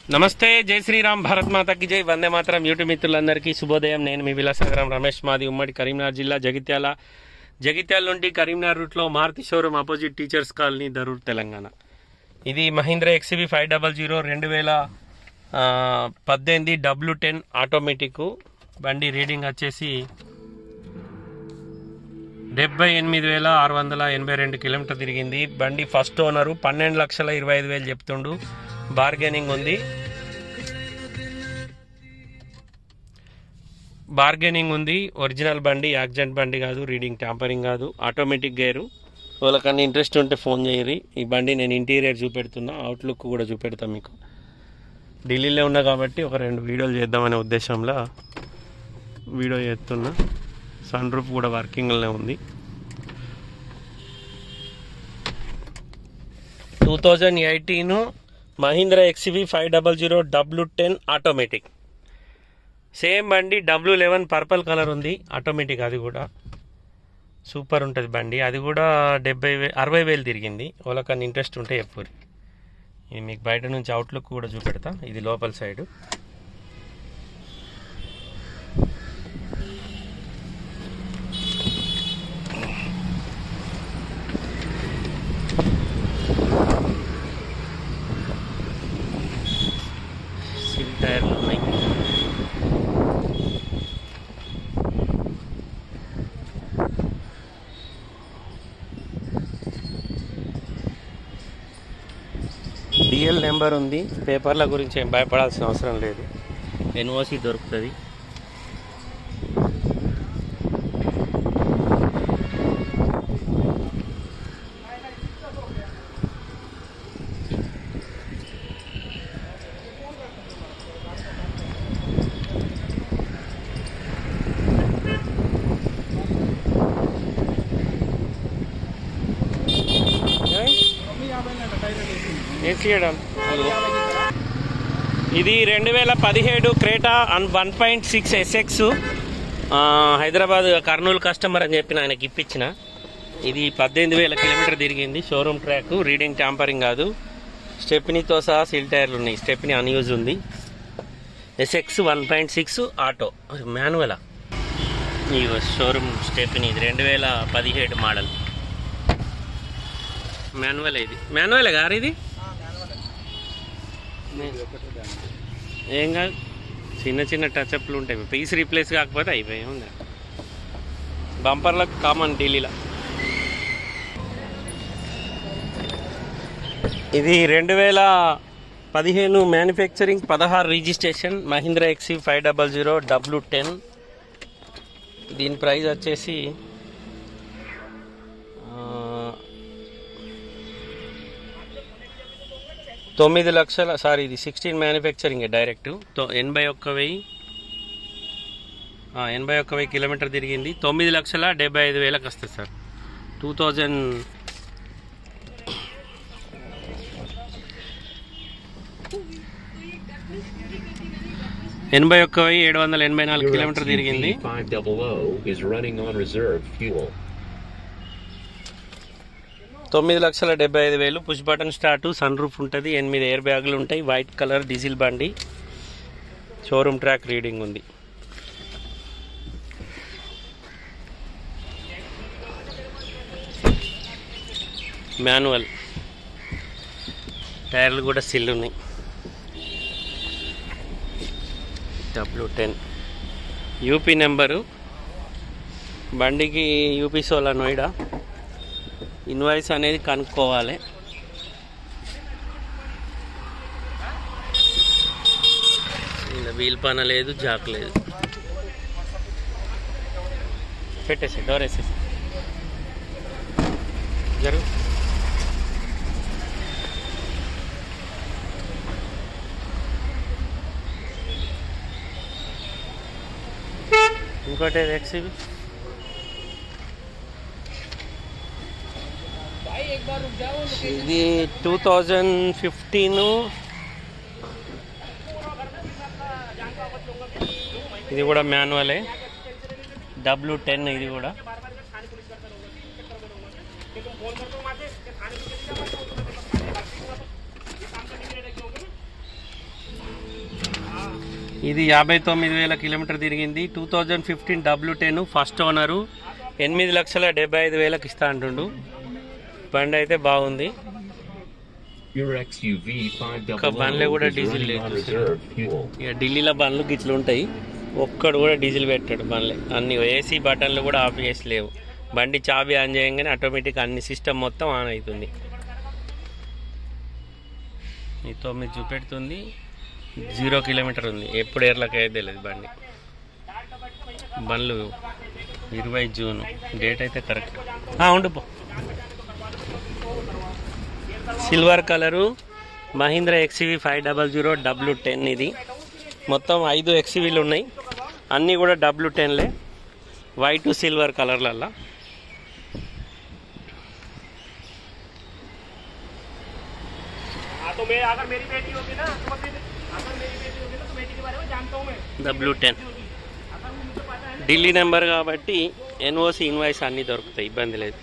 నమస్తే జై శ్రీరామ్ భారత్ మాతకి జై వందే మాతరం యూట్యూబ్ మిత్రులందరికీ శుభోదయం నేను మీ విలాసనగరం రమేష్ మాది ఉమ్మడి కరీంనగర్ జిల్లా జగిత్యాల జగిత్యాల నుండి కరీంనగర్ రూట్లో Maruti showroom opposite teachers colony Darur Telangana ఇది Mahindra XB five double zero రెండు వేల ఆ, పద్దెనిమిది డబ్ల్యూ టెన్ ఆటోమేటిక్ బండి రీడింగ్ వచ్చేసి డెబ్బై ఎనిమిది వేల ఆరు వందల ఎనభై రెండు కిలోమీటర్ తిరిగింది బండి ఫస్ట్ ఓనరు పన్నెండు లక్షల ఇరవై ఐదు వేలు చెప్తుండు బార్గెనింగ్ ఉంది బార్గెనింగ్ ఉంది ఒరిజినల్ బండి యాక్సిడెంట్ బండి కాదు రీడింగ్ ట్యాంపరింగ్ కాదు ఆటోమేటిక్ గేరు వాళ్ళకన్నా ఇంట్రెస్ట్ ఉంటే ఫోన్ చేయరి ఈ బండి నేను ఇంటీరియర్ చూపెడుతున్నా అవుట్లుక్ కూడా చూపెడతా మీకు ఢిల్లీలో ఉన్నా కాబట్టి ఒక రెండు వీడియోలు చేద్దామనే ఉద్దేశంలో వీడియో చేస్తున్నా సన్ రూఫ్ కూడా వర్కింగ్లోనే ఉంది two thousand eighteen Mahindra XV five double zero W ten automatic same బండి డబ్ల్యూ లెవెన్ పర్పల్ కలర్ ఉంది ఆటోమేటిక్ అది కూడా సూపర్ ఉంటుంది బండి అది కూడా డెబ్బై వే అరవై వేలు తిరిగింది వాళ్ళకన్నా ఇంట్రెస్ట్ ఉంటే ఎప్పుడు ఇది మీకు బయట నుంచి అవుట్లుక్ కూడా చూపెడతా ఇది లోపల సైడ్ సిల్ టైర్లు ఉన్నాయి డిఎల్ నెంబర్ ఉంది పేపర్ల గురించి ఏం భయపడాల్సిన అవసరం లేదు ఎన్ఓసి దొరుకుతుంది ఏసీ ఇది రెండు వేల పదిహేడు క్రేటా అన్ one point six SX Hyderabad Kurnool customer అని చెప్పి ఆయనకి ఇప్పించిన ఇది పద్దెనిమిది వేల కిలోమీటర్ తిరిగింది షోరూమ్ ట్రాక్ రీడింగ్ ట్యాంపరింగ్ కాదు స్టెప్నీతో సహా సిల్ టైర్లు ఉన్నాయి స్టెప్నీ అన్యూజ్ ఉంది SX one point six auto మాన్యువలా ఈ షోరూమ్ స్టెప్నీ ఇది రెండు వేల పదిహేడు మోడల్ మాన్యువల్ ఇది మాన్యువల్ గారు ఇది ఏం కాదు చిన్న చిన్న టచ్అప్లు ఉంటాయి పీస్ రీప్లేస్ కాకపోతే అయిపోయి ఉంది బంపర్లకు కామన్ ఢిల్లీలో ఇది రెండు వేల పదిహేను మ్యానుఫ్యాక్చరింగ్ పదహారు registration Mahindra XC five double zero W ten దీని ప్రైస్ వచ్చేసి ఆ, తొమ్మిది లక్షల సారీ ఇది సిక్స్టీన్ మ్యానుఫ్యాక్చరింగ్ డైరెక్ట్ తో- ఎనభై ఒక్క వెయ్యి ఆ, ఎనభై ఒక్క వెయ్యి కిలోమీటర్ తిరిగింది తొమ్మిది లక్షల డెబ్బై ఐదు వేలకు వస్తుంది సార్ టూ థౌజండ్ ఎనభై ఒక్క వెయ్యి ఏడు వందల ఎనభై నాలుగు Your కిలోమీటర్ తిరిగింది XUV 500 is running on reserve fuel. తొమ్మిది లక్షల డెబ్బై ఐదు వేలు push button start sun roof ఉంటుంది ఎనిమిది ఎయిర్ బ్యాగులు ఉంటాయి వైట్ కలర్ డీజిల్ బండి షోరూమ్ ట్రాక్ రీడింగ్ ఉంది మాన్యువల్ టైర్లు కూడా సిల్ ఉన్నాయి డబ్ల్యూ టెన్ యూపీ నెంబరు బండికి యూపీ సోలా నోయిడా ఇన్వాయిస్ అనేది కనుక్కోవాలి ఇలా వీల్ పన లేదు జాక్ లేదు పెట్టేసి డోర్ వేసేసి జరుగు ఇంకోటి ఎక్సిబి ఇది టూ థౌజండ్ ఫిఫ్టీన్ ఇది కూడా మాన్యువలే డబ్ల్యూ టెన్ ఇది కూడా ఇది యాభై తొమ్మిది వేల కిలోమీటర్ తిరిగింది two thousand fifteen W ten first owner ఎనిమిది లక్షల డెబ్బై ఐదు వేలకు ఇస్తా అంటుండు బండి అయితే బాగుంది Your XUV ఒక బండ్లో 500 కూడా is డీజిల్ running on లేదు. reserve fuel. ఇక ఢిల్లీలో బండ్లు గిట్లు ఉంటాయి ఒక్కడు కూడా డీజిల్ పెట్టాడు బండ్లే అన్ని ఏసీ బటన్లు కూడా ఆఫ్ చేసి లేవు బండి చాబీ ఆన్ చేయగానే ఆటోమేటిక్ అన్ని సిస్టమ్ మొత్తం ఆన్ అవుతుంది ఈ తొమ్మిది చూపెడుతుంది జీరో కిలోమీటర్ ఉంది ఎప్పుడు ఎర్లకి అయితే తెలియదు బండి బండ్లు ఇరవై జూన్ డేట్ అయితే కరెక్ట్ ఉండు పో silver colour Mahindra XV five double zero W ten ఇది మొత్తం ఐదు ఎక్స్వీలు ఉన్నాయి అన్నీ కూడా డబ్ల్యూ టెన్లే వైట్ సిల్వర్ కలర్లల్లా हाँ तो मैं अगर मेरी बेटी होगी ना तो फिर अगर मेरी बेटी होगी ना तो बेटी के बारे में जानता हूँ मैं డబ్ల్యూ టెన్ ఢిల్లీ నెంబర్ కాబట్టి ఎన్ఓసి ఇన్వాయిస్ అన్నీ దొరుకుతాయి ఇబ్బంది లేదు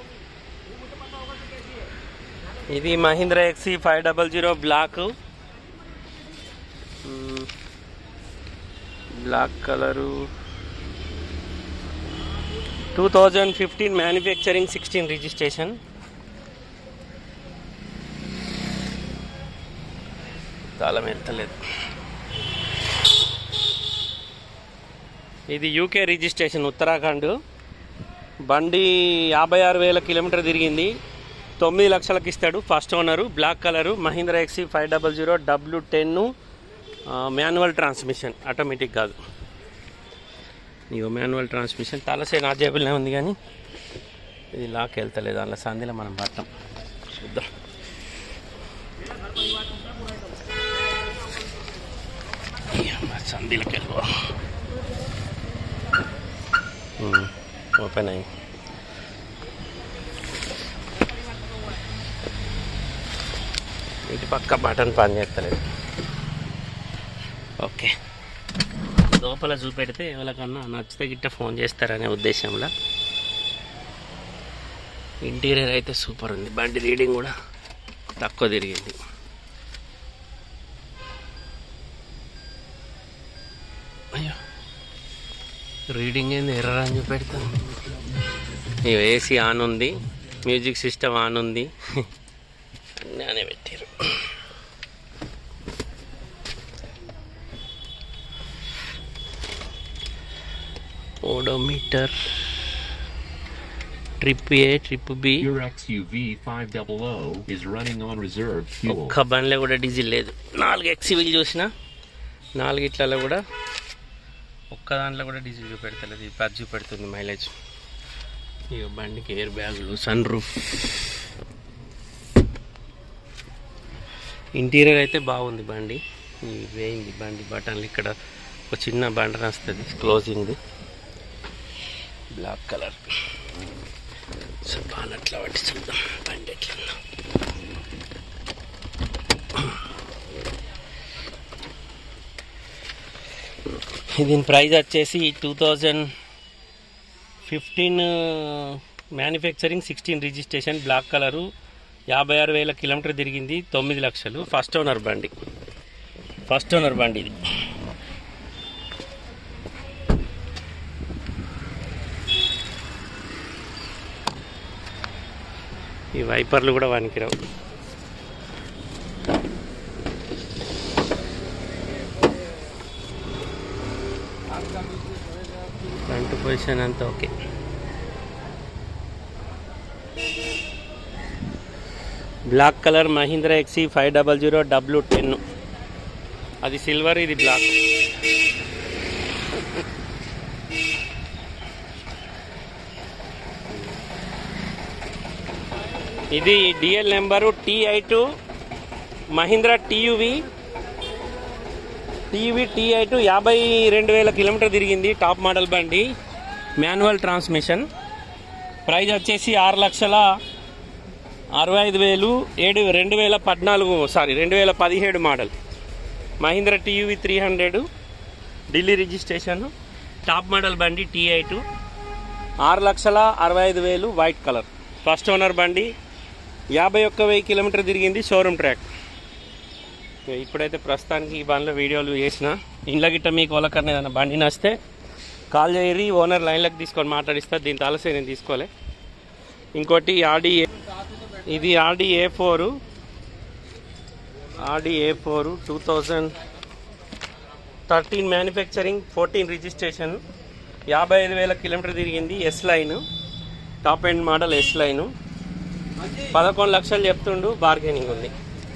ఇది Mahindra XC five double zero black మ్మ్. Black colour two thousand fifteen manufacturing sixteen registration తాళం ఎత్తలేదు ఇది యూకే రిజిస్ట్రేషన్ ఉత్తరాఖండ్ బండి యాభై ఆరు వేల కిలోమీటర్ తిరిగింది తొమ్మిది లక్షలకి ఇస్తాడు first owner black colour Mahindra XC five double zero W ten manual transmission automatic కాదు ఇగో మాన్యువల్ ట్రాన్స్మిషన్ తలసే నా జేబులనే ఉంది కానీ ఇది లాక్ వెళ్తలేదు అందులో సంధిలో మనం పట్టాం చూద్దాం అమ్మ, సంధిలోకి వెళ్ళిపో ఓపెన్ అయ్యి ఇటు పక్క బటన్ పని చేస్తలేదు ఓకే లోపల చూపెడితే ఎవరికన్నా నచ్చితే గిట్ట ఫోన్ చేస్తారనే ఉద్దేశంలో ఇంటీరియర్ అయితే సూపర్ ఉంది బండి రీడింగ్ కూడా తక్కువ తిరిగింది అయ్యో రీడింగ్ ఏంది ఎర్ర అని చూపెడతాను ఇవి ఏసీ ఆన్ ఉంది మ్యూజిక్ సిస్టమ్ ఆన్ ఉంది అన్నీ అనే పెట్టారు odometer trip A trip B Your XUV 500 is running on reserve fuel. ఒక్క బండ్లో కూడా డీజిల్ లేదు నాలుగు ఎక్సివిల్ చూసిన నాలుగిట్లలో కూడా ఒక్క దాంట్లో కూడా డీజిల్ చూపెడతలేదు ఇది పది చూపెడుతుంది మైలేజ్ ఇక బండికి ఎయిర్ బ్యాగులు సన్ రూఫ్ ఇంటీరియర్ అయితే బాగుంది బండి ఈ వేయింది బండి బటన్లు ఇక్కడ ఒక చిన్న బండన వస్తుంది క్లోజింగ్ది బ్లాక్ కలర్ సో బాగా అట్లా పట్టి చూద్దాం బండి ఎట్లా ఉందో. దీని ప్రైస్ వచ్చేసి two thousand fifteen manufacturing sixteen registration black colour యాభై ఆరు వేల కిలోమీటర్ తిరిగింది తొమ్మిది లక్షలు ఫస్ట్ ఓనర్ బండి ఫస్ట్ ఓనర్ బండి ఇది ఈ వైపర్లు కూడా వానికిరావు ఫ్రంట్ పొజిషన్ అంతా okay black colour Mahindra XC five double zero W ten అది సిల్వర్ ఇది బ్లాక్ ఇది DL number TI two Mahindra TUV TV TI two యాభై రెండు వేల కిలోమీటర్ తిరిగింది టాప్ మోడల్ బండి మాన్యువల్ ట్రాన్స్మిషన్ ప్రైస్ వచ్చేసి ఆరు లక్షల అరవై ఐదు వేలు ఏడు రెండు వేల పద్నాలుగు సారీ రెండు వేల పదిహేడు model Mahindra TV three hundred Delhi registration top model బండి టీఐ టూ ఆరు లక్షల అరవై ఐదు వేలు వైట్ కలర్ ఫస్ట్ ఓనర్ బండి యాభై ఒక్క వెయ్యి కిలోమీటర్ తిరిగింది షోరూమ్ ట్రాక్ ఇప్పుడైతే ప్రస్తుతానికి ఈ బండ్లో వీడియోలు చేసిన ఇండ్ల గిట్ట మీకు వాళ్ళకన్నా ఏదైనా బండి నస్తే కాల్ చేయరి ఓనర్ లైన్లోకి తీసుకొని మాట్లాడిస్తా దీని తాలసే నేను తీసుకోలే ఇంకోటి ఆడి ఇది Audi A four Audi A four two thousand thirteen manufacturing fourteen registration యాభై ఐదు వేల కిలోమీటర్ తిరిగింది S line top end model S line పదకొండు లక్షలు చెప్తుండు బార్గెనింగ్ ఉంది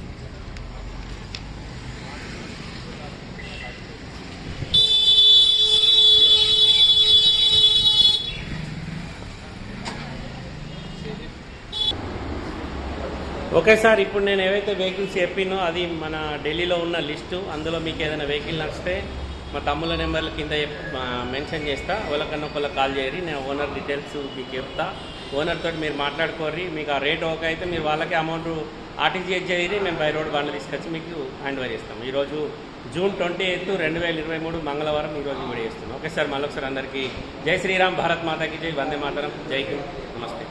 ఓకే సార్ ఇప్పుడు నేను ఏవైతే వెహికల్స్ చెప్పినో అది మన ఢిల్లీలో ఉన్న లిస్టు అందులో మీకు ఏదైనా వెహికల్ నచ్చితే మా తమ్ముల నెంబర్ల కింద చెప్- ఆ, మెన్షన్ చేస్తా వాళ్ళకన్నా ఒకళ్ళకి కాల్ చేయరి నేను ఓనర్ డీటెయిల్స్ మీకు చెప్తా ఓనర్ తోటి మీరు మాట్లాడుకోరి మీకు ఆ రేట్ ఓకే అయితే మీరు వాళ్ళకి అమౌంట్ ఆర్టీజీఎస్ చేయరి మేము బై రోడ్ బండ్లు తీసుకొచ్చి మీకు హ్యాండ్ ఓవర్ చేస్తాం ఈరోజు జూన్ ట్వంటీ ఎయిత్ రెండు వేల ఇరవై మూడు మంగళవారం ఈరోజు వీడియో చేస్తున్నాం ఓకే సార్ మళ్ళొకసారి అందరికీ జై శ్రీరామ్ భారత్ మాతాకి జై వందే మాతరం జై హింద్ నమస్తే